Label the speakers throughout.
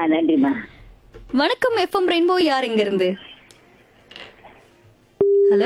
Speaker 1: நன்றிம்மா
Speaker 2: வணக்கம் FM rainbow யார் இங்க இருந்து ஹலோ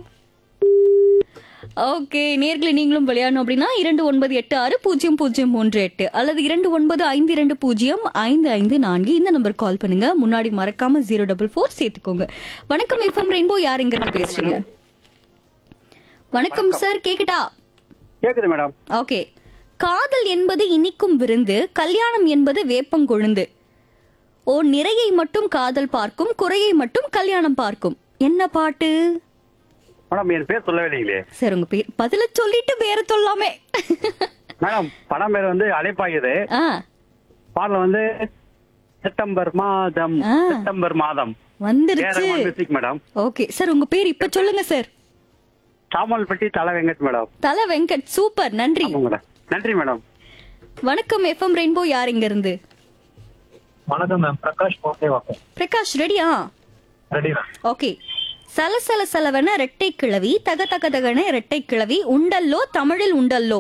Speaker 2: ஓகே நேர்களை நீங்களும் விளையாடணும் அப்படின்னா இரண்டு ஒன்பது எட்டு ஆறு பூஜ்ஜியம் பூஜ்ஜியம் மூன்று எட்டு அல்லது இரண்டு ஒன்பது ஐந்து இரண்டு பூஜ்ஜியம் ஐந்து ஐந்து நான்கு இந்த நம்பர் கால் பண்ணுங்க முன்னாடி மறக்காம ஜீரோ டபுள் ஃபோர் சேர்த்துக்கோங்க வணக்கம் எஃப்எம் ரெயின்போ யார் இங்க இருந்து பேசுறீங்க வணக்கம் சார் கேக்குதா
Speaker 3: கேக்குது மேடம்
Speaker 2: ஓகே காதல் என்பது இனிக்கும் விருந்து கல்யாணம் என்பது வேப்பங்கொழுந்து ஓ நிறையை மட்டும் காதல் பார்க்கும் குறையை மட்டும் கல்யாணம் பார்க்கும் என்ன பாட்டு
Speaker 3: மேடம் என் பேர் சொல்லவே இல்லைங்களே
Speaker 2: சரி உங்க பேர் பதில சொல்லிட்டு வேற சொல்லாமே
Speaker 3: மேடம் படம் பேர் வந்து அழைப்பாயுது
Speaker 2: ஆ
Speaker 3: பாடல வந்து செப்டம்பர் மாதம்
Speaker 2: ஆ.
Speaker 3: செப்டம்பர் மாதம்
Speaker 2: வந்துருச்சு
Speaker 3: மியூசிக் மேடம்
Speaker 2: ஓகே சார் உங்க பேர் இப்ப சொல்லுங்க சார்
Speaker 3: சாமல்பட்டி தலை வெங்கட் மேடம்
Speaker 2: தல வெங்கட் சூப்பர் நன்றி
Speaker 3: ஆமாம் மேடம் நன்றி மேடம்
Speaker 2: வணக்கம் எஃப்எம் ரெயின்போ யார் இங்க இருந்து
Speaker 4: வணக்கம் மேம் பிரகாஷ் போட்டே வாக்கம்
Speaker 2: பிரகாஷ் ரெடியா
Speaker 4: ரெடி மேம்
Speaker 2: ஓகே சலசல சலவன ரெட்டை கிழவி தக தக தகன ரெட்டை கிழவி உண்டல்லோ தமிழில் உண்டல்லோ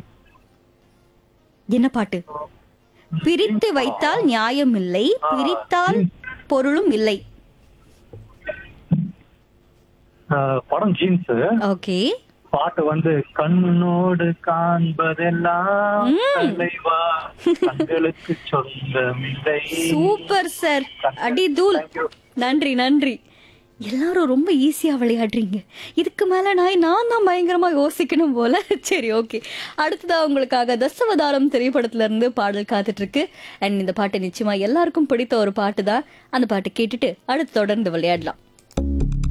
Speaker 2: என்ன பாட்டு பிரித்து வைத்தால் நியாயம் இல்லை பிரித்தால் பொருளும் இல்லை
Speaker 4: படம் ஜீன்ஸ்
Speaker 2: ஓகே
Speaker 4: பாட்டு வந்து கண்ணோடு காண்பதெல்லாம்
Speaker 2: ம்.
Speaker 4: தலைவா கண்களுக்கு சொந்தமில்லை
Speaker 2: சூப்பர் சார் அடி தூள் நன்றி நன்றி எல்லாரும் ரொம்ப ஈஸியா விளையாடுறீங்க இதுக்கு மேல நான் நான் தான் பயங்கரமா யோசிக்கணும் போல சரி ஓகே அடுத்ததா உங்களுக்காக தசவதாரம் திரைப்படத்துல இருந்து பாடல் காத்துட்டு இருக்கு அண்ட் இந்த பாட்டு நிச்சயமா எல்லாருக்கும் பிடித்த ஒரு பாட்டு தான் அந்த பாட்டு கேட்டுட்டு அடுத்து தொடர்ந்து விளையாடலாம்